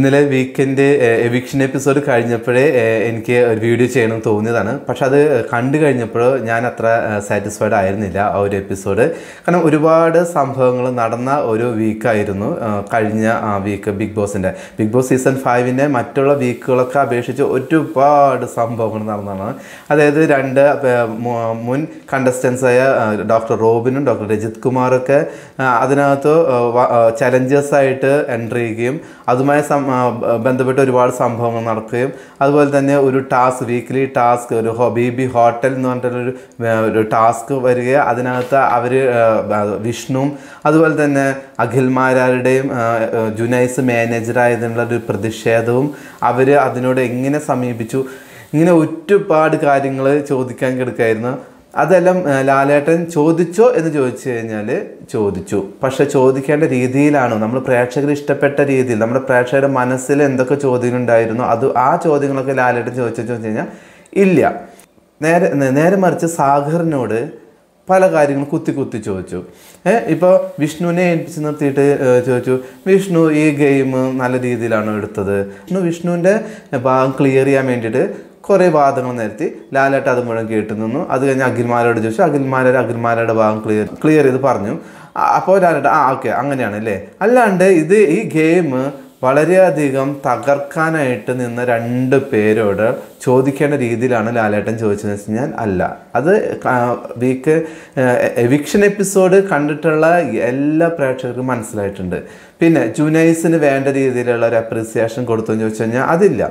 ഇന്നലെ weekend eviction episode കഴിഞ്ഞപ്പോഴേ ഏഹ്, എനിക്ക് ഒരു വീഡിയോ ചെയ്യണം എന്ന് തോന്നിയതാണ് പക്ഷെ അത് കണ്ടു കഴിഞ്ഞപ്പോൾ ഞാൻ അത്ര സാറ്റിസ്ഫൈഡ് ആയിരുന്നില്ല ആ ഒരു എപ്പിസോഡ് കാരണം ഒരുപാട് സംഭവങ്ങൾ നടന്ന ഒരു വീക്കായിരുന്നു കഴിഞ്ഞ വീക്ക് ബിഗ് ബോസിൻ്റെ ബിഗ് ബോസ് സീസൺ ഫൈവിൻ്റെ മറ്റുള്ള വീക്കുകളൊക്കെ അപേക്ഷിച്ച് ഒരുപാട് സംഭവങ്ങൾ നടന്നതാണ് അതായത് രണ്ട് ഏഹ്, മു- മുൻ കണ്ടസ്റ്റൻസായ ഡോക്ടർ റോബിനും ഡോക്ടർ രജിത് കുമാറൊക്കെ ആ, അതിനകത്ത് ചലഞ്ചേഴ്സ് ആയിട്ട് എൻട്രി ചെയ്യുകയും അതുമായി സം- ആ, ബ- ബന്ധപ്പെട്ട് ഒരുപാട് സംഭവങ്ങൾ നടക്കുകയും അതുപോലെ തന്നെ ഒരു ടാസ്ക് വീക്ക്ലി ടാസ്ക് ഒരു ഹൊബീബി ഹോട്ടൽ എന്ന് പറഞ്ഞിട്ടുള്ളൊരു വേ- ഒരു ടാസ്ക് വരികയും അതിനകത്ത് അവർ വിഷ്ണുവും അതുപോലെ തന്നെ അഖിൽമാരാരുടെയും ആ, ആ, ജുനൈസ് മാനേജറായതിനുള്ള ഒരു പ്രതിഷേധവും അവർ അതിനോട് എങ്ങനെ സമീപിച്ചു ഇങ്ങനെ ഒരുപാട് കാര്യങ്ങൾ ചോദിക്കാൻ കിടക്കായിരുന്നു അതെല്ലാം ആ, ലാലേട്ടൻ ചോദിച്ചോ എന്ന് ചോദിച്ചു കഴിഞ്ഞാൽ ചോദിച്ചു പക്ഷെ ചോദിക്കേണ്ട രീതിയിലാണോ നമ്മൾ പ്രേക്ഷകർ ഇഷ്ടപ്പെട്ട രീതിയിൽ നമ്മുടെ പ്രേക്ഷകരുടെ മനസ്സിൽ എന്തൊക്കെ ചോദ്യങ്ങളുണ്ടായിരുന്നോ അത് ആ ചോദ്യങ്ങളൊക്കെ ലാലേട്ടൻ ചോദിച്ചു ചോദിച്ചു കഴിഞ്ഞാൽ ഇല്ല നേരെ നേരെ മറിച്ച് സാഗറിനോട് പല കാര്യങ്ങളും കുത്തി കുത്തി ചോദിച്ചു ഏഹ് ഇപ്പോൾ വിഷ്ണുവിനെ ഏൽപ്പിച്ച് നിർത്തിയിട്ട് ഏഹ്, ചോദിച്ചു വിഷ്ണു ഈ ഗെയിം നല്ല രീതിയിലാണോ എടുത്തത് വിഷ്ണു വിഷ്ണുവിൻ്റെ ഭാഗം ക്ലിയർ ചെയ്യാൻ വേണ്ടിയിട്ട് കുറേ വാദങ്ങൾ നിരത്തി ലാലേട്ട് അത് മുഴുവൻ കേട്ടു നിന്നു അത് കഴിഞ്ഞ് അഖിൽമാരോട് ചോദിച്ചു അഖിൽമാരുടെ അഖിൽമാരുടെ ഭാഗം ക്ലിയർ ക്ലിയർ ചെയ്ത് പറഞ്ഞു ആ, അപ്പോൾ ലാലേട്ട് ആ ഓക്കെ അങ്ങനെയാണ് അല്ലേ അല്ലാണ്ട് ഇത് ഈ ഗെയിം വളരെയധികം തകർക്കാനായിട്ട് നിന്ന രണ്ട് പേരോട് ചോദിക്കേണ്ട രീതിയിലാണ് ലാലേട്ടൻ ചോദിച്ചതെന്ന് വെച്ച് കഴിഞ്ഞാൽ അല്ല അത് വീക്ക് എവിക്ഷൻ എപ്പിസോഡ് കണ്ടിട്ടുള്ള എല്ലാ പ്രേക്ഷകർക്കും മനസ്സിലായിട്ടുണ്ട് പിന്നെ ജുനൈസിന് വേണ്ട രീതിയിലുള്ള ഒരു അപ്രീസിയേഷൻ കൊടുത്തു എന്ന് ചോദിച്ചു കഴിഞ്ഞാൽ അതില്ല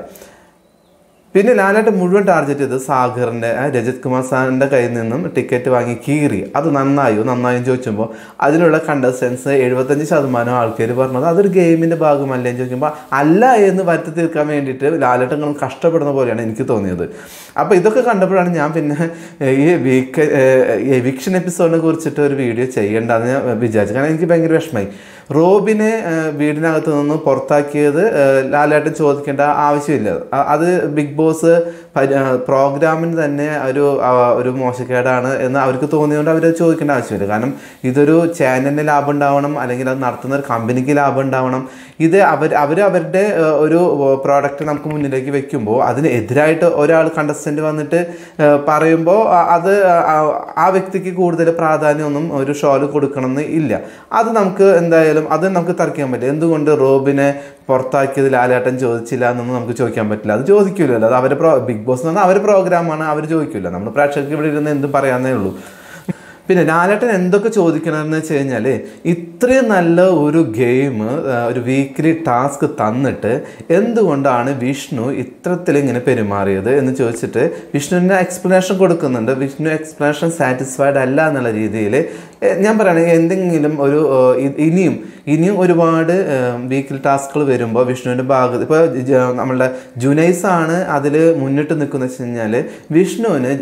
പിന്നെ ലാലായിട്ട് മുഴുവൻ ടാർഗറ്റ് ചെയ്തത് സാഗറിൻ്റെ ആ, രജത് കുമാർ സാറിൻ്റെ കയ്യിൽ നിന്നും ടിക്കറ്റ് വാങ്ങി കീറി അത് നന്നായോ നന്നായോ എന്ന് ചോദിക്കുമ്പോൾ അതിലുള്ള കണ്ടസ്റ്റൻസ് എഴുപത്തഞ്ച് ശതമാനം ആൾക്കാർ പറഞ്ഞത് അതൊരു ഗെയിമിൻ്റെ ഭാഗമല്ലേ എന്ന് ചോദിക്കുമ്പോൾ അല്ല എന്ന് വരുത്തി തീർക്കാൻ വേണ്ടിയിട്ട് ലാലേട്ടങ്ങൾ കഷ്ടപ്പെടുന്ന പോലെയാണ് എനിക്ക് തോന്നിയത് അപ്പോൾ ഇതൊക്കെ കണ്ടപ്പോഴാണ് ഞാൻ പിന്നെ ഏഹ്, ഈ വീക്ക് എവിക്ഷൻ എപ്പിസോഡിനെ കുറിച്ചിട്ട് ഒരു വീഡിയോ ചെയ്യേണ്ടതെന്ന് ഞാൻ വിചാരിച്ചു കാരണം എനിക്ക് ഭയങ്കര വിഷമമായി റോബിനെ ഏഹ്, വീടിനകത്ത് നിന്ന് പുറത്താക്കിയത് ഏഹ്, ലാലേട്ടൻ ചോദിക്കേണ്ട ആവശ്യമില്ല അ- അത് ബിഗ് ബോസ് പരി- ഏഹ്, പ്രോഗ്രാമിന് തന്നെ ഒരു ആ, ഒരു മോശക്കേടാണ് എന്ന് അവർക്ക് തോന്നിയതുകൊണ്ട് അവർ ചോദിക്കേണ്ട ആവശ്യമില്ല കാരണം ഇതൊരു ചാനലിന് ലാഭം ഉണ്ടാവണം അല്ലെങ്കിൽ അത് നടത്തുന്ന ഒരു കമ്പനിക്ക് ലാഭം ഉണ്ടാവണം ഇത് അവർ അവർ അവരുടെ ഏഹ്, ഒരു പ്രോഡക്റ്റ് നമുക്ക് മുന്നിലേക്ക് വെക്കുമ്പോൾ അതിന് എതിരായിട്ട് ഒരാൾ കണ്ടസ്റ്റൻ്റ് വന്നിട്ട് ഏഹ്, പറയുമ്പോൾ ആ- അത് ആ- ആ വ്യക്തിക്ക് കൂടുതൽ പ്രാധാന്യമൊന്നും ഒരു ഷോയിൽ കൊടുക്കണമെന്ന് ഇല്ല അത് നമുക്ക് എന്തായാലും അത് നമുക്ക് തർക്കിക്കാൻ പറ്റില്ല എന്തുകൊണ്ട് റോബിനെ പുറത്താക്കിയത് ലാലേട്ടൻ ചോദിച്ചില്ല എന്നൊന്നും നമുക്ക് ചോദിക്കാൻ പറ്റില്ല അത് ചോദിക്കില്ലല്ലോ അത് അവരെ പ്രോ ബിഗ് ബോസ് എന്ന് പറഞ്ഞാൽ അവരുടെ പ്രോഗ്രാമാണ് അവർ ചോദിക്കില്ല നമ്മൾ പ്രേക്ഷകർക്ക് ഇവിടെ ഇരുന്ന് എന്തും പറയാന്നേ ഉള്ളൂ പിന്നെ ലാലേട്ടൻ എന്തൊക്കെ ചോദിക്കണമെന്ന് വെച്ച് കഴിഞ്ഞാൽ ഇത്രയും നല്ല ഒരു ഗെയിം ഒരു വീക്ക്ലി ടാസ്ക് തന്നിട്ട് എന്തുകൊണ്ടാണ് വിഷ്ണു ഇത്തരത്തിൽ ഇങ്ങനെ പെരുമാറിയത് എന്ന് ചോദിച്ചിട്ട് വിഷ്ണുവിന് എക്സ്പ്ലനേഷൻ കൊടുക്കുന്നുണ്ട് വിഷ്ണു എക്സ്പ്ലനേഷൻ സാറ്റിസ്ഫൈഡ് അല്ല എന്നുള്ള രീതിയിൽ ഞാൻ പറയുകയാണെങ്കിൽ എന്തെങ്കിലും ഒരു ഏഹ്, ഇ- ഇനിയും ഇനിയും ഒരുപാട് വീക്കിൽ ടാസ്കുകൾ വരുമ്പോൾ വിഷ്ണുവിൻ്റെ ഭാഗത്ത് ഇപ്പോൾ നമ്മളുടെ ജുനൈസ് ആണ് അതിൽ മുന്നിട്ട് നിൽക്കുന്നത് വെച്ച് കഴിഞ്ഞാൽ വിഷ്ണുവിന്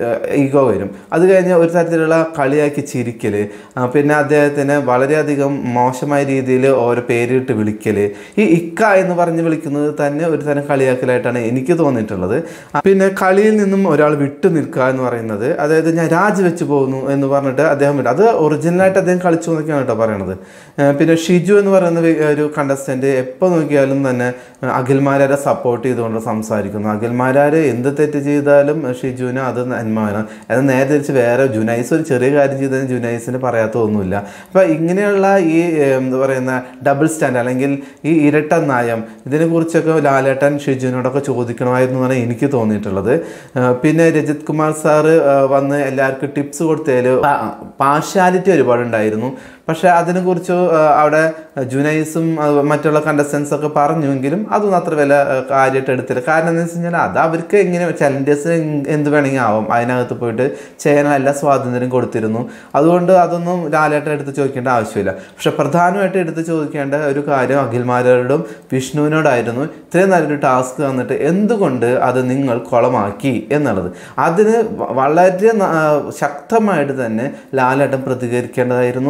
ഈഗോ വരും അത് കഴിഞ്ഞ് ഒരു തരത്തിലുള്ള കളിയാക്കി ചിരിക്കൽ പിന്നെ അദ്ദേഹത്തിന് വളരെയധികം മോശമായ രീതിയിൽ ഓരോ പേരിട്ട് വിളിക്കൽ ഈ ഇക്ക എന്ന് പറഞ്ഞ് വിളിക്കുന്നത് തന്നെ ഒരു തരം കളിയാക്കലായിട്ടാണ് എനിക്ക് തോന്നിയിട്ടുള്ളത് ആ, പിന്നെ കളിയിൽ നിന്നും ഒരാൾ വിട്ടു നിൽക്കുക എന്ന് പറയുന്നത് അതായത് ഞാൻ രാജിവെച്ച് പോകുന്നു എന്ന് പറഞ്ഞിട്ട് അദ്ദേഹം വിട്ടു അത് ഒറിജിനലായിട്ട് അദ്ദേഹം കളിച്ചു എന്നൊക്കെയാണ് കേട്ടോ പറയണത് ഏഹ് പിന്നെ ഷിജു എന്ന് പറയുന്ന വ്യ- ഒരു കണ്ടസ്റ്റന്റ് എപ്പോൾ നോക്കിയാലും തന്നെ ഏഹ് അഖിൽമാരാരെ സപ്പോർട്ട് ചെയ്തുകൊണ്ട് സംസാരിക്കുന്നു അഖിൽമാരാര് എന്ത് തെറ്റ് ചെയ്താലും ഷിജുവിന് അത് നന്മയാണ് അത് നേരെ തിരിച്ച് വേറെ ജുനൈസ് ഒരു ചെറിയ കാര്യം ചെയ്തതിന് ജുനൈസിന് പറയാത്തൊന്നുമില്ല അപ്പോൾ ഇങ്ങനെയുള്ള ഈ ഏഹ്, എന്താ പറയുന്ന ഡബിൾ സ്റ്റാൻഡ് അല്ലെങ്കിൽ ഈ ഇരട്ട നയം ഇതിനെക്കുറിച്ചൊക്കെ ലാലേട്ടൻ ഷിജുവിനോടൊക്കെ ചോദിക്കണമായിരുന്നു എന്നാണ് എനിക്ക് തോന്നിയിട്ടുള്ളത് ഏഹ് പിന്നെ രജിത് കുമാർ സാറ് ഏഹ് വന്ന് എല്ലാവർക്കും ടിപ്സ് കൊടുത്തതിൽ പാർഷ്യാലിറ്റി ഒരുപാടുണ്ടായിരുന്നു പക്ഷേ അതിനെക്കുറിച്ച് ഏഹ് അവിടെ ജുനൈസും അത് മറ്റുള്ള കണ്ടസ്റ്റൻസ് ഒക്കെ പറഞ്ഞുവെങ്കിലും അതൊന്നും അത്ര വില ഏഹ് കാര്യമായിട്ട് എടുത്തില്ല കാരണം എന്താ വെച്ച് കഴിഞ്ഞാൽ അത് അവർക്ക് എങ്ങനെ ചലഞ്ചേഴ്സ് എന്ത് വേണമെങ്കിൽ ആവും അതിനകത്ത് പോയിട്ട് ചെയ്യാൻ എല്ലാ സ്വാതന്ത്ര്യം കൊടുത്തിരുന്നു അതുകൊണ്ട് അതൊന്നും ലാലേട്ടൻ എടുത്ത് ചോദിക്കേണ്ട ആവശ്യമില്ല പക്ഷെ പ്രധാനമായിട്ട് എടുത്ത് ചോദിക്കേണ്ട ഒരു കാര്യം അഖിൽമാരോടും വിഷ്ണുവിനോടായിരുന്നു ഇത്രയും നല്ലൊരു ടാസ്ക് തന്നിട്ട് എന്തുകൊണ്ട് അത് നിങ്ങൾ കുളമാക്കി എന്നുള്ളത് അതിന് വ- വളരെ ന- ആ, ശക്തമായിട്ട് തന്നെ ലാലേട്ടൻ പ്രതികരിക്കേണ്ടതായിരുന്നു ലാലേട്ടൻ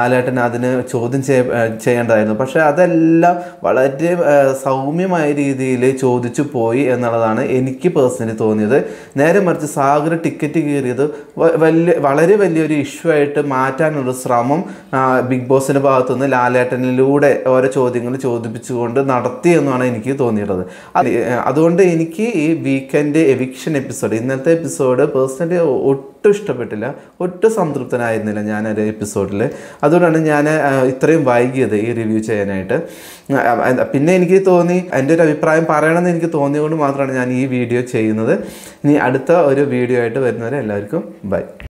ലാലേട്ടൻ അതിന് ചോദ്യം ചെയ്യ ഏഹ് ചെയ്യേണ്ടതായിരുന്നു പക്ഷേ അതെല്ലാം വളരെ ഏഹ് സൗമ്യമായ രീതിയിൽ ചോദിച്ചു പോയി എന്നുള്ളതാണ് എനിക്ക് പേഴ്സണലി തോന്നിയത് നേരെ മറിച്ച് സാഗർ ടിക്കറ്റ് കീറിയത് വ- വലിയ വളരെ വലിയൊരു ഇഷ്യൂ ആയിട്ട് മാറ്റാനുള്ള ശ്രമം ആ, ബിഗ് ബോസിൻ്റെ ഭാഗത്തുനിന്ന് ലാലേട്ടനിലൂടെ ഓരോ ചോദ്യങ്ങൾ ചോദിപ്പിച്ചുകൊണ്ട് നടത്തി എന്നാണ് എനിക്ക് തോന്നിയിട്ടുള്ളത് അത് ഏഹ് അതുകൊണ്ട് എനിക്ക് ഈ വീക്കെൻഡ് എവിക്ഷൻ എപ്പിസോഡ് ഇന്നത്തെ എപ്പിസോഡ് പേഴ്സണലി ഒട്ടും ഇഷ്ടപ്പെട്ടില്ല ഒട്ടും സംതൃപ്തനായിരുന്നില്ല ഞാൻ ഒരു എപ്പിസോഡിൽ അതുകൊണ്ടാണ് ഞാൻ ആ, ഇത്രയും വൈകിയത് ഈ റിവ്യൂ ചെയ്യാനായിട്ട് ആ, ആ, പിന്നെ എനിക്ക് തോന്നി എൻ്റെ ഒരു അഭിപ്രായം പറയണമെന്ന് എനിക്ക് തോന്നിയതുകൊണ്ട് മാത്രമാണ് ഞാൻ ഈ വീഡിയോ ചെയ്യുന്നത് ഇനി അടുത്ത ഒരു വീഡിയോ ആയിട്ട് വരുന്നവരെ എല്ലാവർക്കും ബൈ